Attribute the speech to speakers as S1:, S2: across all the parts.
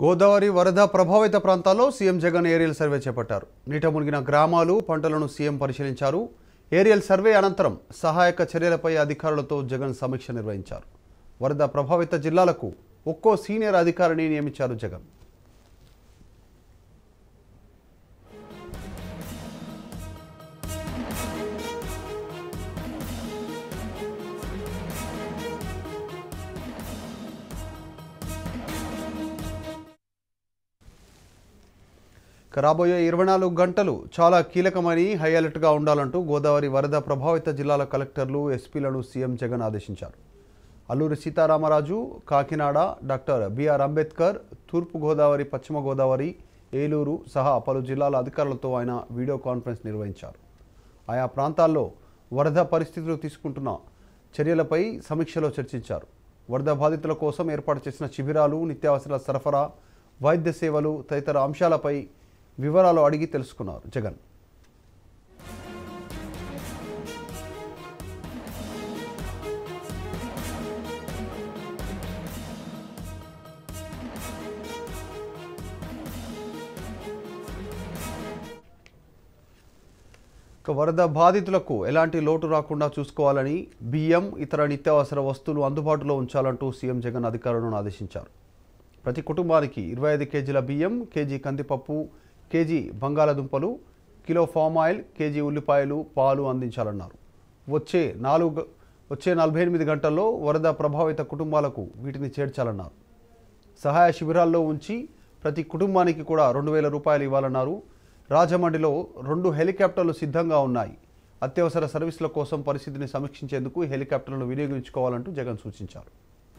S1: గోదావరి వరద ప్రభావిత ప్రాంతాల్లో సీఎం జగన్ ఏరియల్ సర్వే చేపట్టారు నీట మునిగిన గ్రామాలు పంటలను సీఎం పరిశీలించారు ఏరియల్ సర్వే అనంతరం సహాయక చర్యలపై అధికారులతో జగన్ సమీక్ష నిర్వహించారు వరద ప్రభావిత జిల్లాలకు ఒక్కో సీనియర్ అధికారిని నియమించారు జగన్ ఇక రాబోయే ఇరవై నాలుగు గంటలు చాలా కీలకమని హై అలర్ట్గా ఉండాలంటూ గోదావరి వరద ప్రభావిత జిల్లాల కలెక్టర్లు ఎస్పీలను సీఎం జగన్ ఆదేశించారు అల్లూరి సీతారామరాజు కాకినాడ డాక్టర్ బిఆర్ అంబేద్కర్ తూర్పు గోదావరి పశ్చిమ గోదావరి ఏలూరు సహా పలు జిల్లాల అధికారులతో ఆయన వీడియో కాన్ఫరెన్స్ నిర్వహించారు ఆయా ప్రాంతాల్లో వరద పరిస్థితులు తీసుకుంటున్న చర్యలపై సమీక్షలో చర్చించారు వరద బాధితుల కోసం ఏర్పాటు చేసిన శిబిరాలు నిత్యావసరాల సరఫరా వైద్య సేవలు తదితర అంశాలపై వివరాలు అడిగి తెలుసుకున్నారు జగన్ ఇక వరద బాధితులకు ఎలాంటి లోటు రాకుండా చూసుకోవాలని బియ్యం ఇతర నిత్యావసర వస్తువులు అందుబాటులో ఉంచాలంటూ సీఎం జగన్ అధికారులను ఆదేశించారు ప్రతి కుటుంబానికి ఇరవై ఐదు కేజీల బియ్యం కేజీ కందిపప్పు కేజీ బంగాళాదుంపలు కిలో ఫామ్ ఆయిల్ కేజీ ఉల్లిపాయలు పాలు అందించాలన్నారు వచ్చే నాలుగు వచ్చే నలభై ఎనిమిది గంటల్లో వరద ప్రభావిత కుటుంబాలకు వీటిని చేర్చాలన్నారు సహాయ శిబిరాల్లో ఉంచి ప్రతి కుటుంబానికి కూడా రెండు వేల రూపాయలు ఇవ్వాలన్నారు రాజమండ్రిలో రెండు హెలికాప్టర్లు సిద్ధంగా ఉన్నాయి అత్యవసర సర్వీసుల కోసం పరిస్థితిని సమీక్షించేందుకు ఈ హెలికాప్టర్లను వినియోగించుకోవాలంటూ జగన్ సూచించారు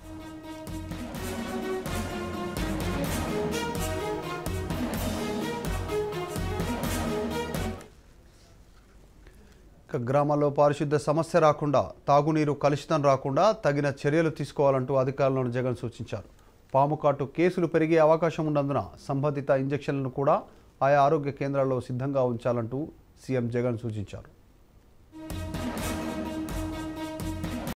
S1: ఇక గ్రామాల్లో పారిశుద్ధ సమస్య రాకుండా తాగునీరు కలుషితం రాకుండా తగిన చర్యలు తీసుకోవాలంటూ అధికారులను జగన్ సూచించారు పాము కాటు కేసులు పెరిగే అవకాశం ఉన్నందున సంబంధిత ఇంజెక్షన్లను కూడా ఆయా ఆరోగ్య కేంద్రాల్లో సిద్ధంగా ఉంచాలంటూ సీఎం జగన్ సూచించారు